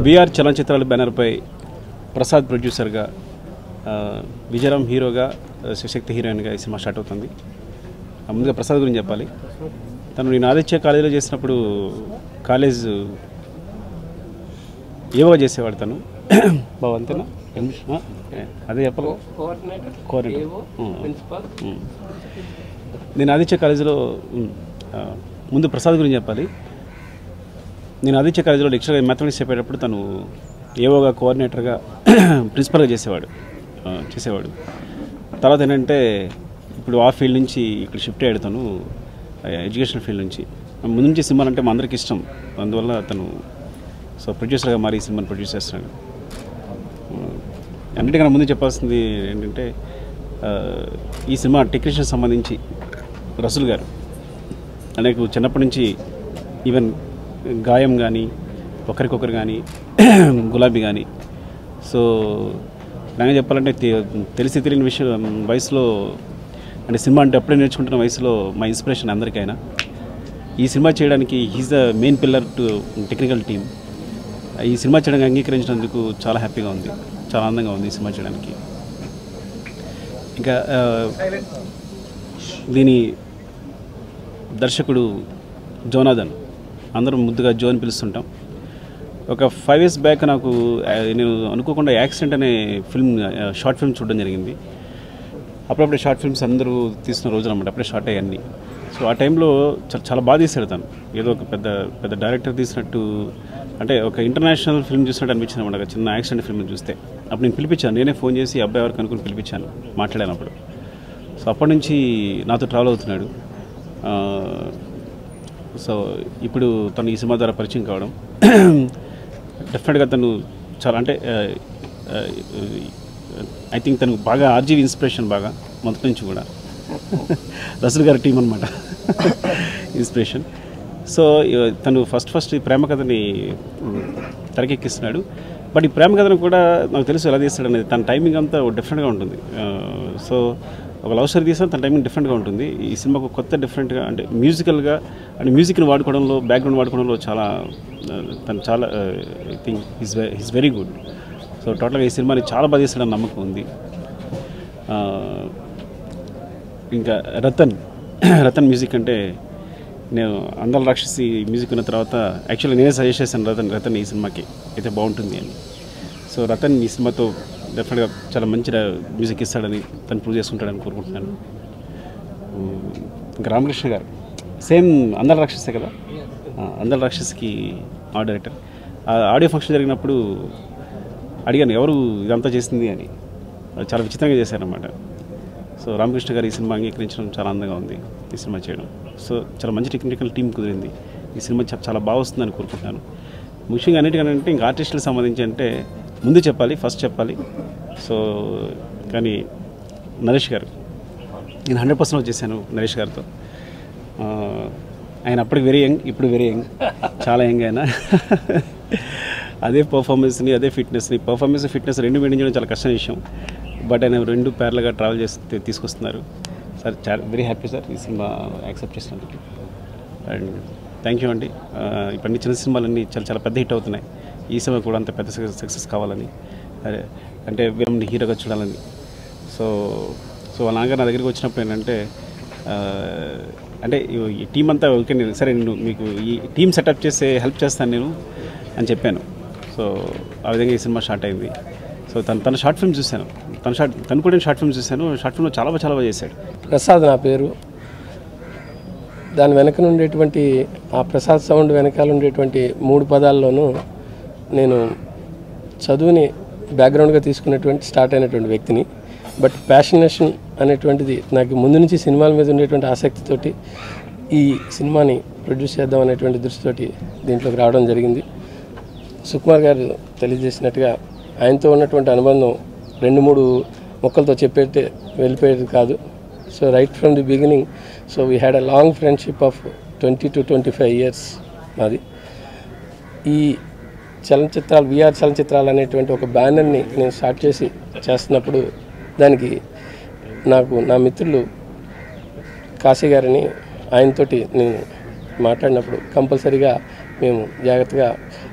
VR చలనచిత్రాల బ్యానర్పై ప్రసాద్ ప్రొడ్యూసర్గా ఆ, విజయరామ్ హీరోగా ఆ, శివశక్తి హీరోయిన్గా ఈ సినిమా స్టార్ట్ అవుతుంది ఆ, ముందుగా ప్రసాద్ గురించి చెప్పాలి తను నేను ఆదిత్య కాలేజీలో చేసినప్పుడు కాలేజ్ ఏవో చేసేవాడు తను బాబు అంతేనా ఆ, అదే చెప్పాలి కోఆర్డినేటర్ ఉం. ఉం. నేను ఆదిత్య కాలేజీలో ఉం, ఆ, ముందు ప్రసాద్ గురించి చెప్పాలి నేను ఆదిత్య కాలేజీలో లెక్చరర్ మ్యాథమెటిక్స్ చెప్పేటప్పుడు తను ఏవోగా కోఆర్డినేటర్గా ప్రిన్సిపల్గా చేసేవాడు ఆ, చేసేవాడు తర్వాత ఏంటంటే ఇప్పుడు ఆ ఫీల్డ్ నుంచి ఇక్కడ షిఫ్ట్ అయ్యాడు తను ఎడ్యుకేషన్ ఫీల్డ్ నుంచి ముందు నుంచి సినిమాలు అంటే మా అందరికి ఇష్టం అందువల్ల తను సో ప్రొడ్యూసర్గా మారి ఈ సినిమాని ప్రొడ్యూస్ చేస్తున్నాడు అన్నిటికన్నా ముందు చెప్పాల్సింది ఏంటంటే ఆ, ఈ సినిమా టెక్నీషియన్ సంబంధించి రసూల్ గారు అనేక చిన్నప్పటి నుంచి ఈవెన్ గాయం కానీ ఒకరికొకరు కానీ గులాబీ కానీ సో నాకు చెప్పాలంటే తె- తెలిసి తెలియని విషయం వయసులో అంటే సినిమా అంటే అప్పుడే నేర్చుకుంటున్న వయసులో మా ఇన్స్పిరేషన్ అందరికైనా ఈ సినిమా చేయడానికి he's the main pillar to technical team ఈ సినిమా చేయడానికి అంగీకరించినందుకు చాలా హ్యాపీగా ఉంది చాలా ఆనందంగా ఉంది ఈ సినిమా చేయడానికి ఇంకా ఆ, దీని దర్శకుడు జోనాథన్ అందరం ముద్దుగా జో అని పిలుస్తుంటాం ఒక ఫైవ్ ఇయర్స్ బ్యాక్ నాకు ఆ, నేను అనుకోకుండా యాక్సిడెంట్ అనే ఫిల్మ్ ఆ, షార్ట్ ఫిల్మ్ చూడడం జరిగింది అప్పుడప్పుడే షార్ట్ ఫిల్మ్స్ అందరూ తీసిన రోజులు అన్నమాట అప్పుడే షార్ట్ అయ్యాన్ని సో ఆ టైంలో చ- చాలా బాగా తీశాడు తను ఏదో ఒక పెద్ద పెద్ద డైరెక్టర్ తీసినట్టు అంటే ఒక ఇంటర్నేషనల్ ఫిల్మ్ చూసినట్టు అనిపించింది అనమాట ఒక చిన్న యాక్సిడెంట్ ఫిల్మ్ చూస్తే అప్పుడు నేను పిలిపించాను నేనే ఫోన్ చేసి ఈ అబ్బాయి ఎవరికి అనుకుని పిలిపించాను మాట్లాడాను అప్పుడు సో అప్పటి నుంచి నాతో ట్రావెల్ అవుతున్నాడు ఆ, సో ఇప్పుడు తను ఈ సినిమా ద్వారా పరిచయం కావడం డెఫినెట్గా తను చాలా అంటే ఐ థింక్ తనకు బాగా ఆర్జీవి ఇన్స్పిరేషన్ బాగా మొదటి నుంచి కూడా రసల్ గారి టీం అనమాట ఇన్స్పిరేషన్ సో ఇ- తను ఫస్ట్ ఫస్ట్ ఈ ప్రేమ కథని ఉమ్, తెరకెక్కిస్తున్నాడు బట్ ఈ ప్రేమ కథను కూడా నాకు తెలుసు ఎలా తీస్తాడు అనేది తన టైమింగ్ అంతా డిఫరెంట్గా ఉంటుంది ఆ, సో ఒక లవ్ స్టోరీ తీసిన తన టైమింగ్ డిఫరెంట్గా ఉంటుంది ఈ సినిమాకు కొత్త డిఫరెంట్గా అంటే మ్యూజికల్గా అంటే మ్యూజిక్ని వాడుకోవడంలో బ్యాక్గ్రౌండ్ వాడుకోవడంలో చాలా ఆ, తను చాలా I think is is very good so టోటల్గా ఈ సినిమాని చాలా బాగా తీస్తాడని నమ్మకం ఉంది ఆ, ఇంకా రతన్ రతన్ మ్యూజిక్ అంటే నేను అందల రాక్షసి మ్యూజిక్ ఉన్న తర్వాత యాక్చువల్లీ నేనే సజెస్ట్ చేశాను రతన్ రతన్ ఈ సినిమాకి అయితే బాగుంటుంది అని సో రతన్ ఈ సినిమాతో డెఫినెట్గా చాలా మంచి మ్యూజిక్ ఇస్తాడని తను ప్రూవ్ చేసుకుంటాడని కోరుకుంటున్నాను ఉమ్, ఇంకా రామకృష్ణ గారు సేమ్ అందల రాక్షసే కదా ఆ, అందల రాక్షసికి ఆ డైరెక్టర్ ఆ ఆడియో ఫంక్షన్ జరిగినప్పుడు అడిగాను ఎవరు ఇదంతా చేసింది అని వాళ్ళు చాలా విచిత్రంగా చేశారన్నమాట సో రామకృష్ణ గారు ఈ సినిమా అంగీకరించడం చాలా అందంగా ఉంది ఈ సినిమా చేయడం సో చాలా మంచి టెక్నికల్ టీం కుదిరింది ఈ సినిమా చా- చాలా బాగా వస్తుందని కోరుకుంటున్నాను ముఖ్యంగా అన్నిటికంటే ఇంకా ఆర్టిస్టులకు సంబంధించి అంటే ముందు చెప్పాలి ఫస్ట్ చెప్పాలి సో కానీ నరేష్ గారు నేను హండ్రెడ్ పర్సెంట్ వచ్చేసాను నరేష్ గారితో ఆ, ఆయన అప్పటికి వెరీ యంగ్ ఇప్పుడు వెరీ యంగ్ చాలా యంగ్ ఆయన అదే పర్ఫార్మెన్స్ని అదే ఫిట్నెస్ని పర్ఫార్మెన్స్ ఫిట్నెస్ రెండు మెయింటైన్ చేయడం చాలా కష్టమైన విషయం బట్ ఆయన రెండు ప్యారల్గా ట్రావెల్ చేసి తీసుకొస్తున్నారు సార్ చాలా వెరీ హ్యాపీ సార్ ఈ సినిమా యాక్సెప్ట్ చేసినందుకు అండ్ థ్యాంక్ యూ అండి ఆ, ఇప్పటి చిన్న సినిమాలన్నీ చాలా చాలా పెద్ద హిట్ అవుతున్నాయి ఈ సినిమా కూడా అంత పెద్ద సక్సెస్ కావాలని అదే అంటే వీళ్ళని హీరోగా చూడాలని సో సో వాళ్ళ నాన్నగారు నా దగ్గరికి వచ్చినప్పుడు ఏంటంటే ఆ, అంటే ఈ- ఈ టీం అంతా ఓకే నేను సరే నేను మీకు ఈ టీం సెటప్ చేసే హెల్ప్ చేస్తాను నేను అని చెప్పాను సో ఆ విధంగా ఈ సినిమా స్టార్ట్ అయింది సో తను తన షార్ట్ ఫిల్మ్ చూశాను తన షార్ట్ తను కూడా నేను షార్ట్ ఫిల్మ్ చూశాను షార్ట్ ఫిల్మ్లో చాలా బాగా చాలా బాగా చేశాడు ప్రసాద్ నా పేరు దాని వెనక ఉండేటువంటి ఆ ప్రసాద్ సౌండ్ వెనకాల ఉండేటువంటి మూడు పదాల్లోనూ నేను చదువుని బ్యాక్గ్రౌండ్గా తీసుకున్నటువంటి స్టార్ట్ అయినటువంటి వ్యక్తిని బట్ ప్యాషనేషన్ అనేటువంటిది నాకు ముందు నుంచి సినిమాల మీద ఉండేటువంటి ఆసక్తితోటి ఈ సినిమాని ప్రొడ్యూస్ చేద్దాం అనేటువంటి దృష్టితోటి దీంట్లోకి రావడం జరిగింది సుకుమార్ గారు తెలియజేసినట్టుగా ఆయనతో ఉన్నటువంటి అనుబంధం రెండు మూడు మొక్కలతో చెప్పేటే వెళ్ళిపోయేది కాదు so right from the beginning so we had a long friendship of twenty to twenty five years మాది ఈ చలనచిత్రాలు విఆర్ చలనచిత్రాలు అనేటువంటి ఒక బ్యానర్ని నేను స్టార్ట్ చేసి చేస్తున్నప్పుడు దానికి నాకు నా మిత్రులు కాశీ గారిని ఆయనతోటి నేను మాట్లాడినప్పుడు కంపల్సరీగా మేము జాగ్రత్తగా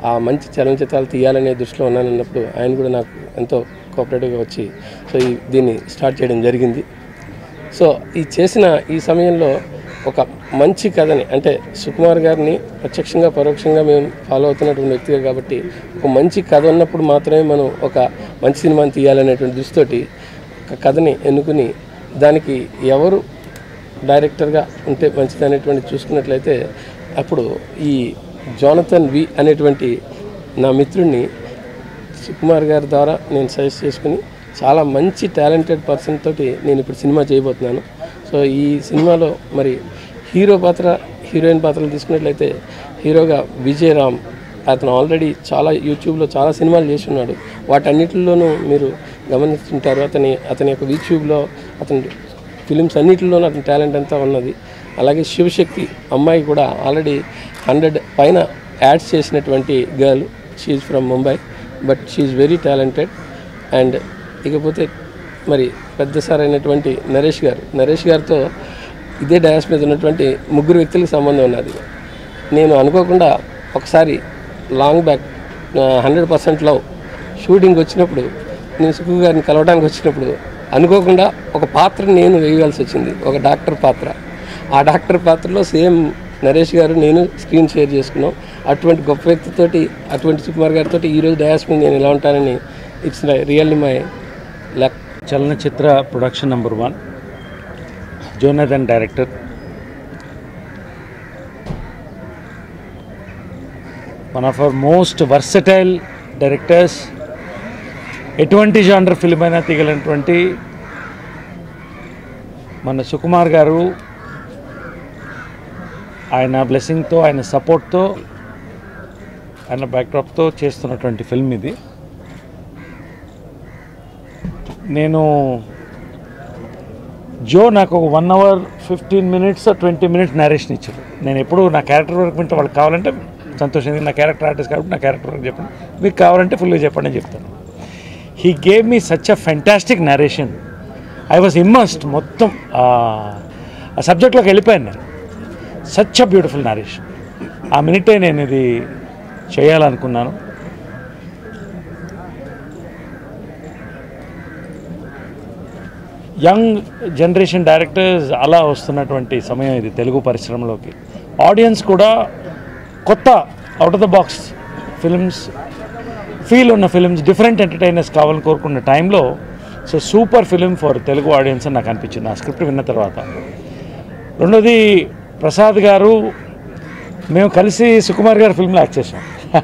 ఆ మంచి చలనచిత్రాలు తీయాలనే దృష్టిలో ఉన్నానన్నప్పుడు ఆయన కూడా నాకు ఎంతో కోఆపరేటివ్గా వచ్చి సో ఈ దీన్ని స్టార్ట్ చేయడం జరిగింది సో ఈ చేసిన ఈ సమయంలో ఒక మంచి కథని అంటే సుకుమార్ గారిని ప్రత్యక్షంగా పరోక్షంగా మేము ఫాలో అవుతున్నటువంటి వ్యక్తిగా కాబట్టి ఒక మంచి కథ ఉన్నప్పుడు మాత్రమే మనం ఒక మంచి సినిమాని తీయాలనేటువంటి దృష్టితోటి ఒక కథని ఎన్నుకుని దానికి ఎవరు డైరెక్టర్గా ఉంటే మంచిది అనేటువంటి చూసుకున్నట్లయితే అప్పుడు ఈ జోనథన్ వి అనేటువంటి నా మిత్రుడిని సుకుమార్ గారి ద్వారా నేను సజెస్ట్ చేసుకుని చాలా మంచి టాలెంటెడ్ పర్సన్ తోటి నేను ఇప్పుడు సినిమా చేయబోతున్నాను సో ఈ సినిమాలో మరి హీరో పాత్ర హీరోయిన్ పాత్రలు తీసుకున్నట్లయితే హీరోగా విజయ్ రామ్ అతను ఆల్రెడీ చాలా యూట్యూబ్లో చాలా సినిమాలు చేసి ఉన్నాడు వాటన్నిటిలోనూ మీరు గమనిస్తుంటారు అతని అతని యొక్క యూట్యూబ్లో అతని ఫిలిమ్స్ అన్నిటిలోనూ అతని టాలెంట్ అంతా ఉన్నది అలాగే శివశక్తి అమ్మాయి కూడా ఆల్రెడీ హండ్రెడ్ పైన యాడ్స్ చేసినటువంటి girl she's from Mumbai but she's very talented and ఇకపోతే మరి పెద్ద సార్ అయినటువంటి నరేష్ గారు నరేష్ గారితో ఇదే డయాస్ మీద ఉన్నటువంటి ముగ్గురు వ్యక్తులకు సంబంధం ఉన్నది నేను అనుకోకుండా ఒకసారి long back hundred percent love shooting వచ్చినప్పుడు నేను సుఖు గారిని కలవడానికి వచ్చినప్పుడు అనుకోకుండా ఒక పాత్ర నేను వేయవలసి వచ్చింది ఒక డాక్టర్ పాత్ర ఆ డాక్టర్ పాత్రలో సేమ్ నరేష్ గారు నేను స్క్రీన్ షేర్ చేసుకున్నాం అటువంటి గొప్ప వ్యక్తితోటి అటువంటి సుకుమార్ గారితో ఈరోజు డయాస్ మీద నేను ఎలా ఉంటానని ఇట్స్ రియల్లీ మై లక్ చలనచిత్ర production number one Jonathan director one of our most versatile directors ఎటువంటి జానర్ ఫిల్మ్ అయినా తీయగలిగినటువంటి మన సుకుమార్ గారు ఆయన బ్లెస్సింగ్తో ఆయన సపోర్ట్తో ఆయన బ్యాక్డ్రాప్తో చేస్తున్నటువంటి ఫిల్మ్ ఇది నేను జో నాకు ఒక one hour fifteen minutes twenty minutes narration ఇచ్చారు నేను ఎప్పుడు నా క్యారెక్టర్ వర్క్ వింటే వాళ్ళకి కావాలంటే సంతోషంగా నా క్యారెక్టర్ ఆర్టిస్ట్ కాబట్టి నా క్యారెక్టర్ వర్క్ చెప్పండి మీకు కావాలంటే ఫుల్గా చెప్పండి అని చెప్తాను he gave me such a fantastic narration I was immersed మొత్తం ఆ సబ్జెక్ట్లోకి వెళ్ళిపోయాను నేను సచ్ అ బ్యూటిఫుల్ నరేషన్ ఆ మినిటే నేను ఇది చేయాలనుకున్నాను యంగ్ జనరేషన్ డైరెక్టర్స్ అలా వస్తున్నటువంటి సమయం ఇది తెలుగు పరిశ్రమలోకి ఆడియన్స్ కూడా కొత్త out of the box films feel ఉన్న ఫిల్మ్స్ డిఫరెంట్ ఎంటర్టైనర్స్ కావాలని కోరుకున్న టైంలో so super film for Telugu audience అని నాకు అనిపించింది ఆ స్క్రిప్ట్ విన్న తర్వాత రెండోది ప్రసాద్ గారు మేము కలిసి సుకుమార్ గారి ఫిల్మ్లో యాక్ట్ చేసాం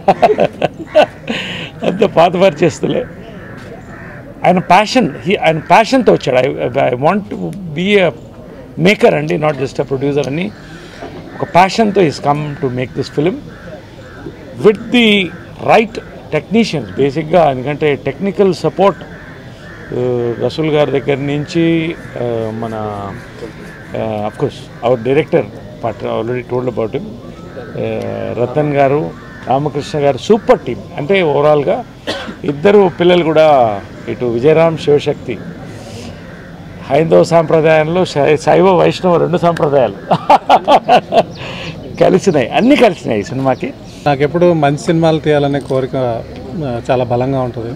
అంత పాత పరిచేస్తులే ఆయన ప్యాషన్ హీ ఆయన ప్యాషన్తో వచ్చాడు I I want to be a maker అండి నాట్ జస్ట్ అ ప్రొడ్యూసర్ అని ఒక ప్యాషన్తో is come to make this film with the right technicians బేసిక్గా ఎందుకంటే టెక్నికల్ సపోర్ట్ రసూల్ గారి దగ్గర నుంచి uh, మన అఫ్కోర్స్ అవర్ డైరెక్టర్ పాట already told about him Ratan garu Ramakrishna గారు సూపర్ టీం అంటే ఓవరాల్గా ఇద్దరు పిల్లలు కూడా ఇటు విజయరామ్ శివశక్తి హైందవ సాంప్రదాయంలో శై- శైవ వైష్ణవ రెండు సాంప్రదాయాలు కలిసినాయి అన్నీ కలిసినాయి ఈ సినిమాకి నాకు ఎప్పుడు మంచి సినిమాలు తీయాలనే కోరిక ఆ, చాలా బలంగా ఉంటుంది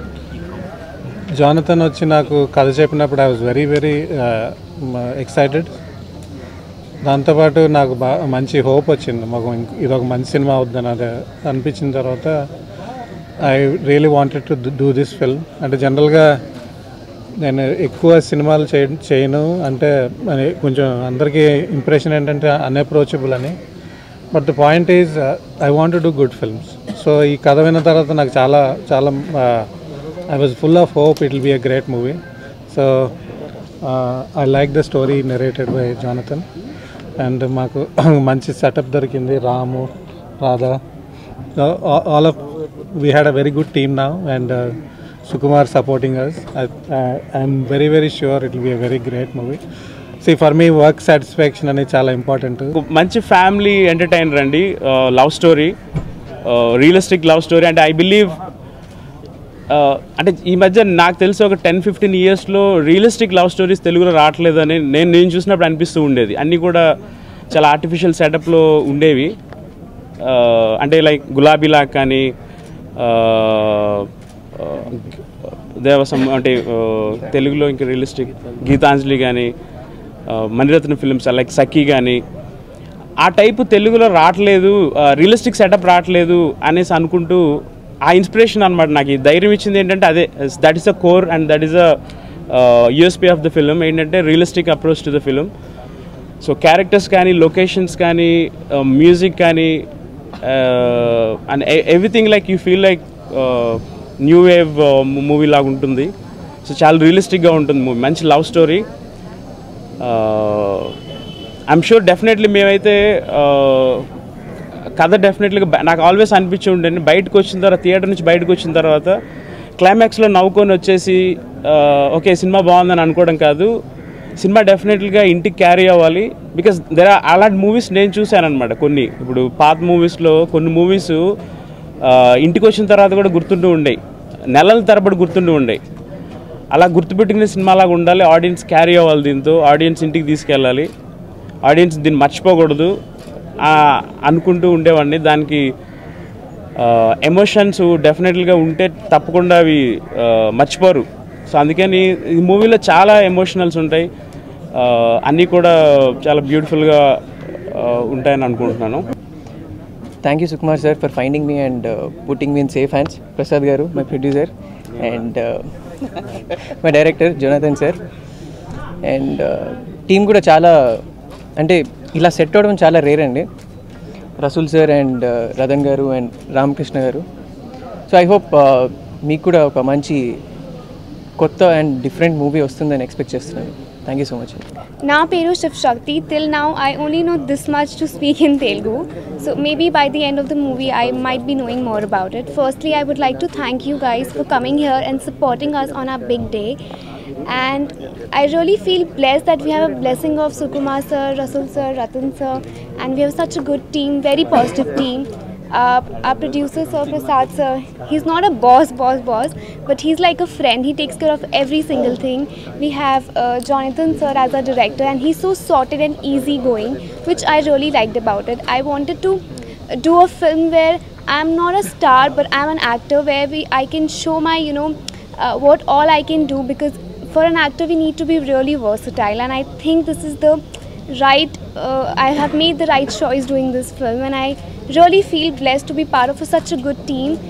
జానతన్ వచ్చి నాకు కథ చెప్పినప్పుడు I was very very excited దాంతోపాటు నాకు బా మంచి హోప్ వచ్చింది మాకు ఇంక- ఇది ఒక మంచి సినిమా అవుద్దని అది అనిపించిన తర్వాత I really wanted to do this film అంటే జనరల్గా నేను ఎక్కువ సినిమాలు చేయ చేయను అంటే అది కొంచెం అందరికీ ఇంప్రెషన్ ఏంటంటే అన్అప్రోచబుల్ అని but the point is I want do good films so ఈ కథ విన్న తర్వాత నాకు చాలా చాలా I was full of hope it will be a great movie so I like the story narrated by Jonathan and మాకు మంచి సెటప్ దొరికింది Ramu Radha all of we had a very good team now and Sukumar supporting us I'm very very sure it will be a very great movie see for me work satisfaction అనేది చాలా important ఒక మంచి family entertainer అండి love story realistic love story అంటే I believe అంటే ఈ మధ్య నాకు తెలిసి ఒక టెన్ ఫిఫ్టీన్ ఇయర్స్లో రియలిస్టిక్ లవ్ స్టోరీస్ తెలుగులో రావట్లేదని నేను నేను చూసినప్పుడు అనిపిస్తూ ఉండేది అన్నీ కూడా చాలా ఆర్టిఫిషియల్ సెటప్లో ఉండేవి అంటే లైక్ గులాబీలా కానీ ఆ, ఆ, దేవసం అంటే ఆ, తెలుగులో ఇంకా రియలిస్టిక్ గీతాంజలి కానీ మణిరత్న ఫిల్మ్స్ లైక్ సఖీ కానీ ఆ టైపు తెలుగులో రావట్లేదు రియలిస్టిక్ సెటప్ రావట్లేదు అనేసి అనుకుంటూ ఆ ఇన్స్పిరేషన్ అనమాట నాకు ఈ ధైర్యం ఇచ్చింది ఏంటంటే అదే that is a core and that is a USP of the film ఏంటంటే realistic approach to the film so characters కానీ లొకేషన్స్ కానీ మ్యూజిక్ కానీ and everything like you feel like new wave movie లాగా ఉంటుంది సో చాలా రియలిస్టిక్గా ఉంటుంది movie మంచి love story I'm sure definitely మేమైతే uh, కథ డెఫినెట్లీగా బ- నాకు ఆల్వేస్ అనిపించి ఉండండి బయటకు వచ్చిన తర్వాత థియేటర్ నుంచి బయటకు వచ్చిన తర్వాత క్లైమాక్స్లో నవ్వుకొని వచ్చేసి ఓకే సినిమా బాగుందని అనుకోవడం కాదు సినిమా డెఫినెట్లీగా ఇంటికి క్యారీ అవ్వాలి బికాస్ దెర్ ఆర్ అలాంటి మూవీస్ నేను చూశాను అనమాట కొన్ని ఇప్పుడు పాత మూవీస్లో కొన్ని మూవీస్ ఇంటికి వచ్చిన తర్వాత కూడా గుర్తుంటూ ఉండేవి నెలల తరబడి గుర్తుంటూ ఉండేవి అలా గుర్తుపెట్టుకునే సినిమాలాగా ఉండాలి ఆడియన్స్ క్యారీ అవ్వాలి దీంతో ఆడియన్స్ ఇంటికి తీసుకెళ్ళాలి ఆడియన్స్ దీన్ని మర్చిపోకూడదు ఆ, అనుకుంటూ ఉండేవాడిని దానికి ఎమోషన్స్ డెఫినెట్లీగా ఉంటే తప్పకుండా అవి ఆ, మర్చిపోరు సో అందుకని ఈ మూవీలో చాలా ఎమోషనల్స్ ఉంటాయి ఆ, అన్నీ కూడా చాలా బ్యూటిఫుల్గా ఉంటాయని అనుకుంటున్నాను thank you Sukumar sir for finding me and putting me in safe hands Prasad garu my producer and my director Jonathan sir and team కూడా చాలా అంటే ఇలా సెట్ అవ్వడం చాలా రేర్ అండి రసూల్ సార్ అండ్ రతన్ గారు అండ్ రామకృష్ణ గారు సో ఐ హోప్ మీకు కూడా ఒక మంచి కొత్త అండ్ డిఫరెంట్ మూవీ వస్తుందని ఎక్స్పెక్ట్ చేస్తున్నాను థ్యాంక్ యూ సో మచ్ నా పేరు శివ్ శక్తి till now I only know this much to speak in Telugu so maybe by the end of the movie I might be knowing more about it firstly I would like to thank you guys for coming here and supporting us on our big day and I really feel blessed that we have a blessing of Sukumar sir, Rasul sir, Ratan sir and we have such a good team, very positive team uh, our producer Sir Prasad sir, he's not a boss, boss, boss, but he's like a friend. He takes care of every single thing. We have uh, Jonathan sir as our director, and he's so sorted and easygoing, which I really liked about it. I wanted to do a film where I'm not a star, but I'm an actor where we I can show my you know uh, what all I can do because for an actor we need to be really versatile, and I think this is the right uh, i have made the right choice doing this film and i really feel blessed to be part of a, such a good team